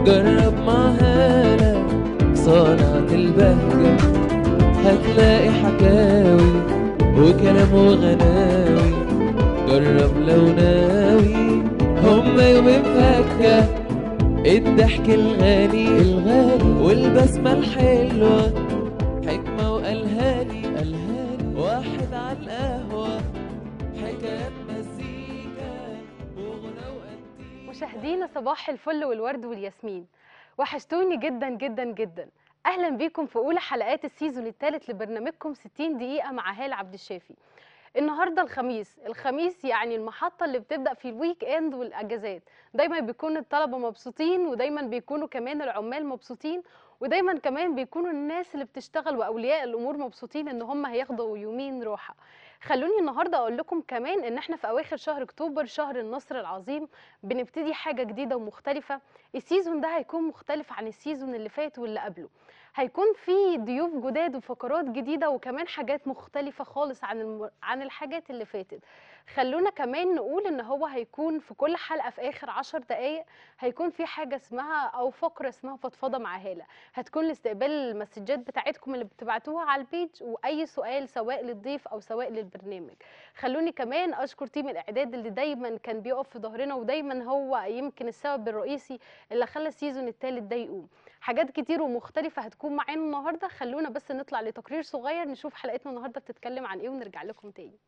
جرب مع هالة صنعة البهجة هتلاقي حكاوي وكلام وغناوي جرب لو ناوي هما يومين فكة الضحك الغالي الغالي والبسمة الحلوة حكمة وألهاني ألهاني واحد على القهوة حكايات مزيكا وغنى وأنتيكا مشاهدينا صباح الفل والورد والياسمين وحشتوني جدا جدا جدا اهلا بيكم في اولى حلقات السيزون الثالث لبرنامجكم 60 دقيقه مع هاله عبد الشافي النهارده الخميس الخميس يعني المحطه اللي بتبدا في الويك اند والاجازات دايما بيكون الطلبه مبسوطين ودايما بيكونوا كمان العمال مبسوطين ودايما كمان بيكونوا الناس اللي بتشتغل واولياء الامور مبسوطين ان هم هياخدوا يومين راحه خلوني النهارده اقول لكم كمان ان احنا في اواخر شهر اكتوبر شهر النصر العظيم بنبتدي حاجه جديده ومختلفه السيزون ده هيكون مختلف عن السيزون اللي فات واللي قبله هيكون في ضيوف جداد وفقرات جديده وكمان حاجات مختلفه خالص عن الم... عن الحاجات اللي فاتت خلونا كمان نقول ان هو هيكون في كل حلقه في اخر عشر دقائق هيكون في حاجه اسمها او فقره اسمها فضفضه مع هاله هتكون لاستقبال المسجات بتاعتكم اللي بتبعتوها على البيج واي سؤال سواء للضيف او سواء للبرنامج خلوني كمان اشكر تيم الاعداد اللي دايما كان بيقف في ظهرنا ودايما هو يمكن السبب الرئيسي اللي خلى السيزون الثالث ده يقوم حاجات كتير ومختلفه هتكون معانا النهارده خلونا بس نطلع لتقرير صغير نشوف حلقتنا النهارده بتتكلم عن ايه ونرجع لكم تاني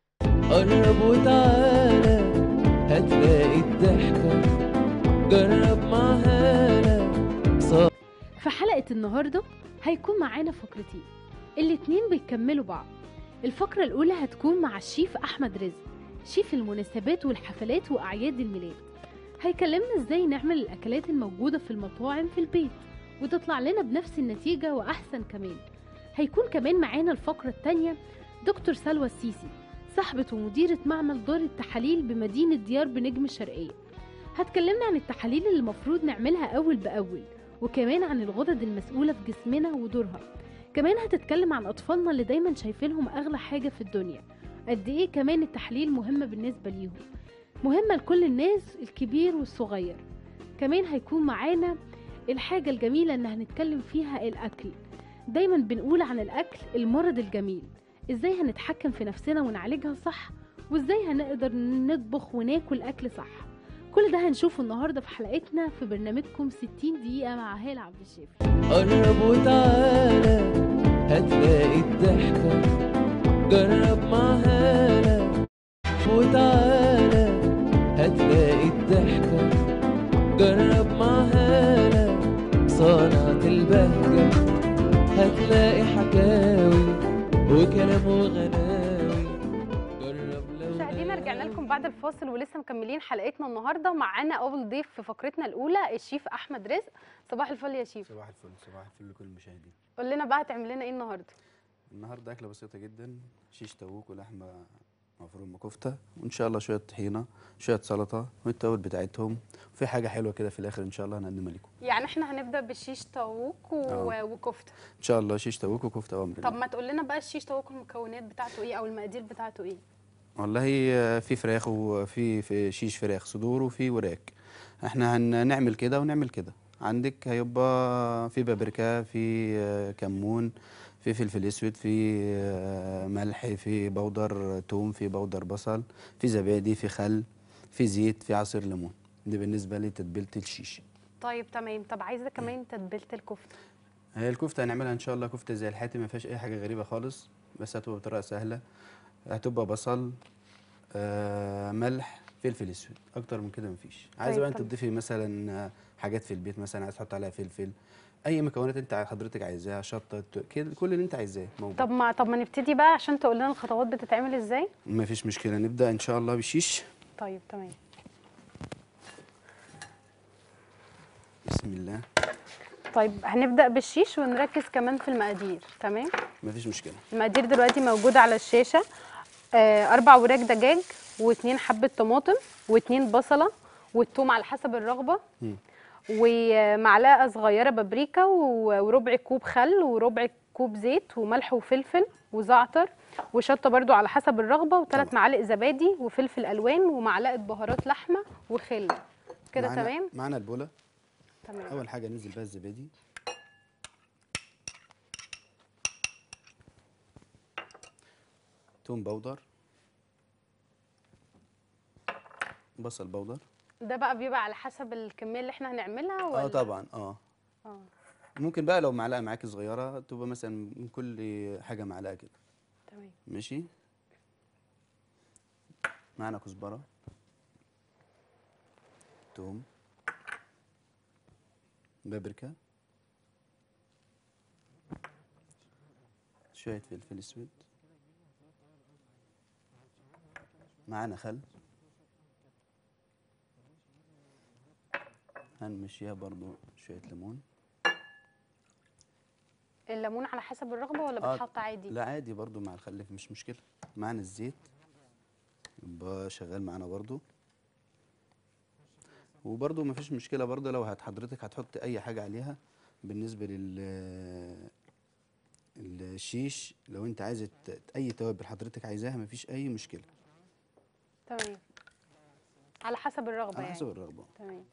قرب وتعالى هتلاقي الضحكة جرب مع هالة صار في حلقة النهاردة هيكون معانا فقرتين الاتنين بيكملوا بعض الفقرة الأولى هتكون مع الشيف أحمد رزق شيف المناسبات والحفلات وأعياد الميلاد هيكلمنا ازاي نعمل الأكلات الموجودة في المطاعم في البيت وتطلع لنا بنفس النتيجة وأحسن كمان هيكون كمان معانا الفقرة التانية دكتور سلوى السيسي صاحبة ومديرة معمل دار التحاليل بمدينة ديار بنجم الشرقية هتكلمنا عن التحاليل اللي المفروض نعملها أول بأول وكمان عن الغدد المسؤولة في جسمنا ودورها كمان هتتكلم عن أطفالنا اللي دايما شايفينهم أغلى حاجة في الدنيا قد إيه كمان التحليل مهمة بالنسبة ليهم مهمة لكل الناس الكبير والصغير كمان هيكون معانا الحاجة الجميلة إن هنتكلم فيها الأكل دايما بنقول عن الأكل المرض الجميل إزاي هنتحكم في نفسنا ونعالجها صح وإزاي هنقدر نطبخ وناكل أكل صح كل ده هنشوفه النهاردة في حلقتنا في برنامجكم 60 دقيقة مع هالة عبد الشافي قرب وتعالى هتلاقي الضحكة جرب مع هالة وتعالى هتلاقي الضحكة جرب مع هالة صنعة البهجة هتلاقي حكاوي وكلام وغناوي جرب لو مشاهدينا رجعنا لكم بعد الفاصل ولسه مكملين حلقتنا النهارده معانا اول ضيف في فقرتنا الاولى الشيف احمد رزق صباح الفل يا شيف صباح الفل صباح الفل لكل المشاهدين قول لنا بقى هتعمل لنا ايه النهارده النهارده اكله بسيطه جدا شيش تاووك ولحمه مفرومه كفته وان شاء الله شويه طحينه شويه سلطه والتوابل بتاعتهم وفي حاجه حلوه كده في الاخر ان شاء الله هنقدمها لكم يعني احنا هنبدا بالشيش طاووق و... آه. وكفته ان شاء الله شيش تاووك وكفته وامر طب ما تقول لنا بقى الشيش طاووق المكونات بتاعته ايه او المقادير بتاعته ايه والله آه، في فراخ وفي في شيش فراخ صدور وفي وراك احنا هنعمل كده ونعمل كده عندك هيبقى في بابريكا في آه، كمون في فلفل اسود في آه، ملح في بودر توم في بودر بصل في زبادي في خل في زيت في عصير ليمون دي بالنسبه لتتبيله الشيش طيب تمام طب عايزه كمان تتبيله الكفته هي الكفته هنعملها ان شاء الله كفته زي الحاتي ما فيهاش اي حاجه غريبه خالص بس هتبقى بطريقه سهله هتبقى بصل آه ملح فلفل اسود اكتر من كده مفيش عايزه طيب بقى انت تمام. تضيفي مثلا آه، حاجات في البيت مثلا عايز تحط عليها فلفل اي مكونات انت حضرتك عايزاها شطه ت- كده كل اللي انت عايزاه موجود طب ما طب ما نبتدي بقى عشان تقول لنا الخطوات بتتعمل ازاي ما فيش مشكله نبدا ان شاء الله بالشيش طيب تمام بسم الله طيب هنبدا بالشيش ونركز كمان في المقادير تمام ما فيش مشكله المقادير دلوقتي موجودة على الشاشة آه، أربع وراك دجاج واتنين حبة طماطم واتنين بصلة والثوم على حسب الرغبة مم. ومعلقة صغيرة بابريكا و- وربع كوب خل وربع كوب زيت وملح وفلفل وزعتر وشطة برضو على حسب الرغبة وثلاث طبعا. معالق زبادي وفلفل ألوان ومعلقة بهارات لحمة وخل كده معانا- تمام معانا البوله تمام اول حاجه ننزل بها الزبادي توم بودر بصل بودر ده بقى بيبقى على حسب الكميه اللي احنا هنعملها ولا اه طبعا اه اه ممكن بقى لو معلقه معاكي صغيره تبقى مثلا من كل حاجه معلقه كده تمام ماشي معانا كزبره توم بابريكا شويه فلفل اسود معانا خل هنمشيها برضو شويه ليمون الليمون على حسب الرغبه ولا آه، بتحط عادي لا عادي برضو مع الخل مش مشكلة معانا الزيت يبقى شغال معانا برضو وبرضو مفيش مشكلة برضو لو هت حضرتك هتحط أي حاجة عليها بالنسبة لل الشيش لو انت عايزة ت- أي توابل حضرتك عايزاها مفيش أي مشكلة تمام على حسب الرغبه على يعني حسب الرغبة تمام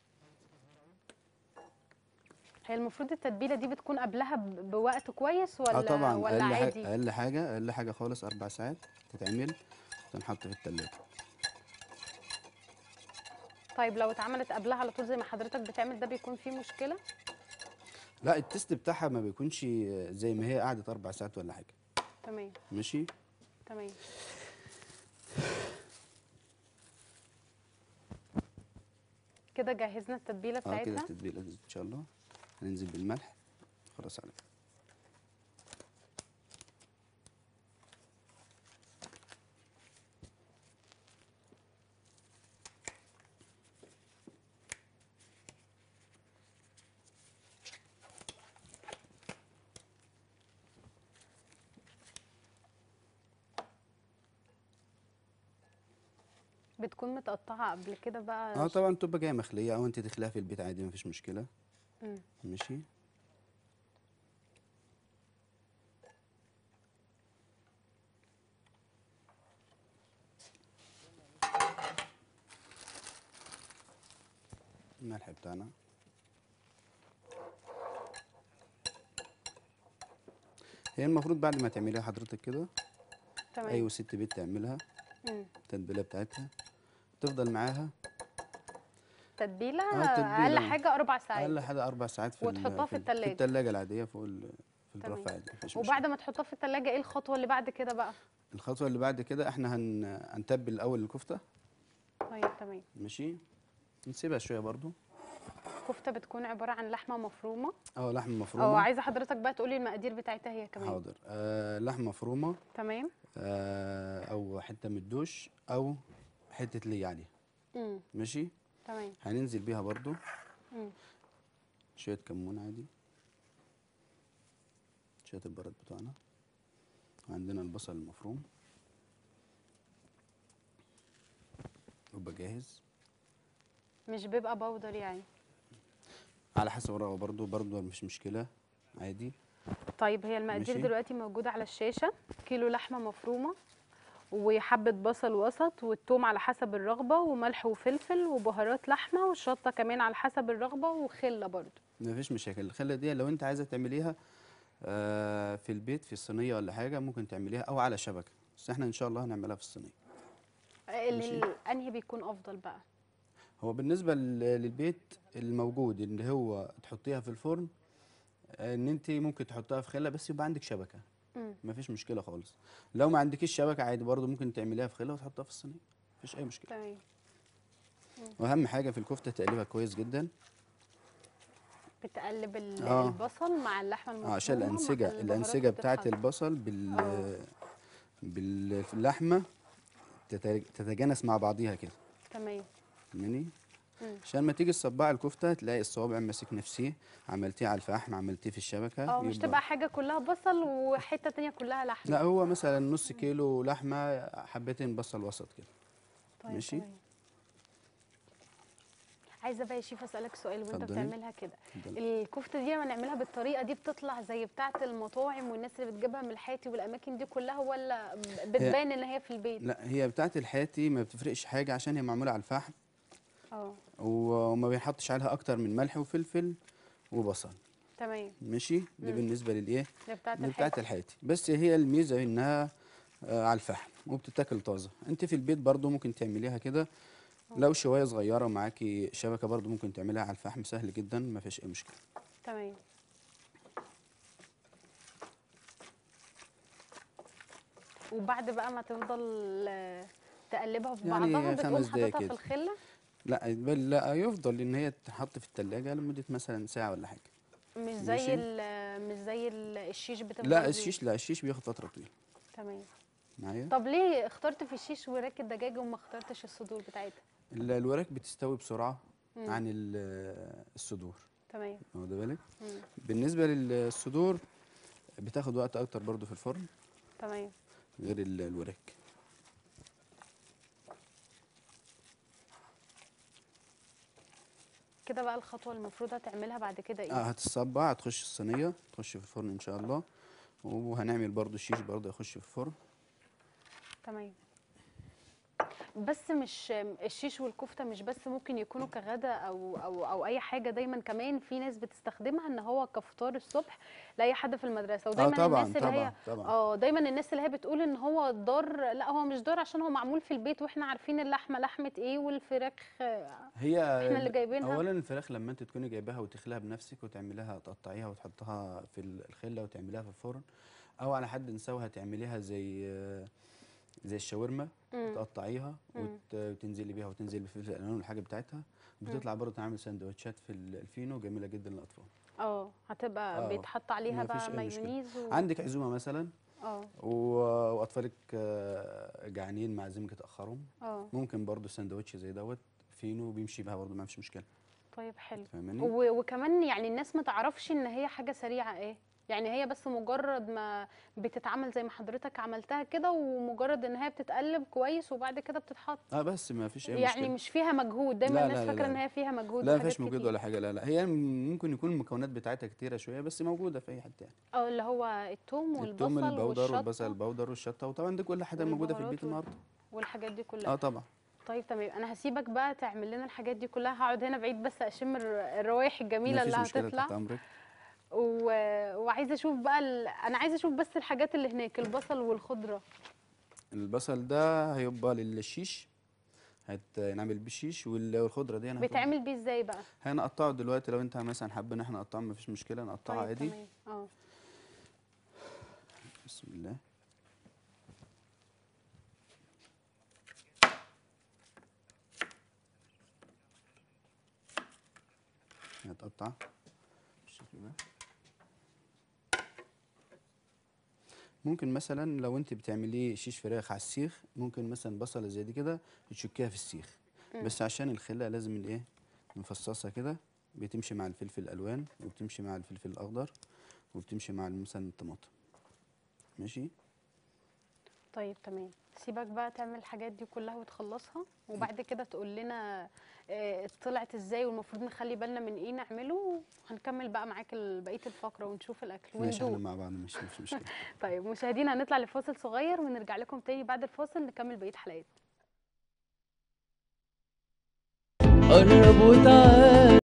هي المفروض التتبيله دي بتكون قبلها ب- بوقت كويس ولا اه طبعا ولا أقل عادي حاجة أقل حاجة أقل حاجة خالص أربع ساعات تتعمل تنحط في التلاجة طيب لو اتعملت قبلها على طول زي ما حضرتك بتعمل ده بيكون فيه مشكله لا التست بتاعها ما بيكونش زي ما هي قعدت أربع ساعات ولا حاجة تمام ماشي تمام كده جهزنا التتبيله اه كده بتاعتها التتبيله دي ان شاء الله هننزل بالملح خلاص على كده بتكون متقطعه قبل كده بقى اه طبعا تبقى جايه مخليه او انت تخليها في البيت عادي مفيش مشكله مم. ماشي الملح بتاعنا هي المفروض بعد ما تعمليها حضرتك كده تمام ايوه ست بيت تعملها مم. التتبيله بتاعتها تفضل معاها تتبيله آه، تتبيلة. اقل حاجه اربع ساعات اقل حاجه اربع ساعات في ال- وتحطها في ال- التلاجة. في التلاجة العاديه فوق ال- في تمام. الرف عادي مفيش وبعد مشكلة. ما تحطها في التلاجة ايه الخطوه اللي بعد كده بقى الخطوه اللي بعد كده احنا هن... هنتبل الاول الكفته طيب تمام ماشي نسيبها شويه برضو كفته بتكون عباره عن لحمه مفرومه اه لحمه او مفرومه عايزه حضرتك بقى تقولي المقادير بتاعتها هي كمان حاضر آه لحمه مفرومه تمام آه او حته من الدوش او حته لي عليها امم ماشي تمام هننزل بيها برضو مم. شويه كمون عادي شويه البرد بتاعنا وعندنا البصل المفروم يبقى جاهز مش بيبقى بودر يعني على حسب الرغبه برضو برضو مش مشكله عادي طيب هي المقادير ماشي. دلوقتي موجوده على الشاشه كيلو لحمه مفرومه وحبه بصل وسط والثوم على حسب الرغبه وملح وفلفل وبهارات لحمه والشطه كمان على حسب الرغبه وخله برضو مفيش مشاكل الخله دي لو انت عايزه تعمليها آه، في البيت في الصينيه ولا حاجه ممكن تعمليها او على شبكه بس احنا ان شاء الله هنعملها في الصينيه ماشي. ال- انهي بيكون افضل بقى هو بالنسبه لل- للبيت الموجود اللي هو تحطيها في الفرن آه، ان انت ممكن تحطها في خله بس يبقى عندك شبكه مم. مفيش مشكله خالص لو ما عندكيش شبكه عادي برضو ممكن تعمليها في خله وتحطها في الصينيه مفيش اي مشكله تمام واهم حاجه في الكفته تقليبها كويس جدا بتقلب ال- آه. البصل مع اللحمه المفرومه آه، عشان مع الانسجه البهارات الانسجه بتاعت بتتحط. البصل بال آه. بال- في اللحمه تت- تتجانس مع بعضيها كده تمام فاهماني مم. عشان ما تيجي تصبعي الكفته تلاقي الصوابع ماسك نفسيه عملتيه على الفحم عملتيه في الشبكه اه مش يبقى- تبقى حاجه كلها بصل وحته تانية كلها لحمه لا هو مثلا نص كيلو لحمه حبتين بصل وسط كده طيب ماشي. تمام. عايزه بقى يا شيف اسالك سؤال وانت اتفضلي. بتعملها كده اتفضلي. الكفته دي لما نعملها بالطريقه دي بتطلع زي بتاعه المطاعم والناس اللي بتجيبها من الحاتي والاماكن دي كلها ولا بتبان ان هي في البيت لا هي بتاعت الحياتي ما بتفرقش حاجه عشان هي معموله على الفحم اه وما بينحطش عليها اكتر من ملح وفلفل وبصل تمام ماشي دي مم. بالنسبه للايه دي بتاعت دي الحاجة بتاعت الحياتي بس هي الميزه انها آه على الفحم وبتتاكل طازه انت في البيت برضو ممكن تعمليها كده لو شوايه صغيره معاكي شبكه برضو ممكن تعمليها على الفحم سهل جدا ما فيش اي مشكله تمام وبعد بقى ما تفضل آه، تقلبها في يعني بعضها بتقوم خمس دقايق حاططها في كده. الخله لا بل لا يفضل ان هي تحط في التلاجة لمده مثلا ساعه ولا حاجه مش زي ماشي. ال- مش زي ال- الشيش بتفضل لا دي. الشيش لا الشيش بياخد فتره طويله تمام معايا طب ليه اخترت في الشيش وراك الدجاج وما اخترتش الصدور بتاعتها ال- الوراك بتستوي بسرعه مم. عن ال- الصدور تمام واخد بالك مم. بالنسبه للصدور بتاخد وقت اكتر برضو في الفرن تمام غير ال- الوراك كده بقى الخطوه المفروض هتعملها بعد كده ايه اه هتتصبع هتخش الصينيه تخش في الفرن ان شاء الله وهنعمل برضو الشيش برضو يخش في الفرن تمام بس مش الشيش والكفته مش بس ممكن يكونوا كغدا او او او اي حاجه دايما كمان في ناس بتستخدمها ان هو كفطار الصبح لاي حد في المدرسه اه ودايما طبعا الناس اللي هي طبعا طبعا اه دايما الناس اللي هي بتقول ان هو ضار لا هو مش ضار عشان هو معمول في البيت واحنا عارفين اللحمه لحمه ايه والفراخ آه، هي احنا اللي جايبينها اولا الفراخ لما انت تكوني جايباها وتخليها بنفسك وتعمليها تقطعيها وتحطها في ال- الخله وتعمليها في الفرن او على حد نسوها تعمليها زي زي الشاورما مم. تقطعيها مم. وت- وتنزلي بيها وتنزلي بالفلفل الالوان والحاجه بتاعتها بتطلع برضه تعمل سندوتشات في ال- الفينو جميله جدا للاطفال اه هتبقى آه، بيتحط عليها مفيش بقى أي مشكلة. مايونيز و... عندك عزومه مثلا اه و- واطفالك آه، جعانين مع زمك تاخرهم اه ممكن برضه سندوتش زي دوت فينو بيمشي بها برضه ما فيش مشكله طيب حلو فاهماني و- وكمان يعني الناس ما تعرفش ان هي حاجه سريعه ايه يعني هي بس مجرد ما بتتعمل زي ما حضرتك عملتها كده ومجرد ان هي بتتقلب كويس وبعد كده بتتحط اه بس ما فيش اي يعني مشكله مش فيها مجهود دايما لا، الناس لا، لا، فاكره لا. ان هي فيها مجهود لا ما وحاجات فيش مجهود كتير. ولا حاجه لا لا هي ممكن يكون المكونات بتاعتها كتيره شويه بس موجوده في اي حد يعني اه اللي هو الثوم والبصل التوم البودر والشطة والبصل البودر والشطه وطبعا دي كل حاجه موجوده في البيت والبهارات النهارده والحاجات دي كلها اه طبعا طيب تمام انا هسيبك بقى تعمل لنا الحاجات دي كلها هقعد هنا بعيد بس اشم الر- الروائح الجميله مفيش اللي مشكله هتطلع تحت امرك و... وعايزه اشوف بقى ال... انا عايزه اشوف بس الحاجات اللي هناك البصل والخضره البصل ده هيبقى للشيش هيتعمل بالشيش وال- والخضره دي انا بيتعمل بيه ازاي بقى هنقطعه دلوقتي لو انت مثلا حابب ان احنا نقطعه مفيش مشكله نقطعه طيب عادي تمام اه بسم الله هتقطع بالشكل ده ممكن مثلا لو انت بتعمليه شيش فراخ على السيخ ممكن مثلا بصله زي دي كده تشكيها في السيخ مم. بس عشان الخله لازم الايه نفصصها كده بتمشي مع الفلفل الالوان وبتمشي مع الفلفل الاخضر وبتمشي مع مثلا الطماطم ماشي طيب تمام سيبك بقى تعمل الحاجات دي كلها وتخلصها وبعد كده تقول لنا آه، طلعت ازاي والمفروض نخلي بالنا من ايه نعمله وهنكمل بقى معاك ال- بقيه الفقره ونشوف الاكل ماشي احنا وندوق مع بعض ماشي مفيش مشكله طيب مشاهدينا هنطلع لفاصل صغير ونرجع لكم تاني بعد الفاصل نكمل بقيه حلقات قرب وتعالى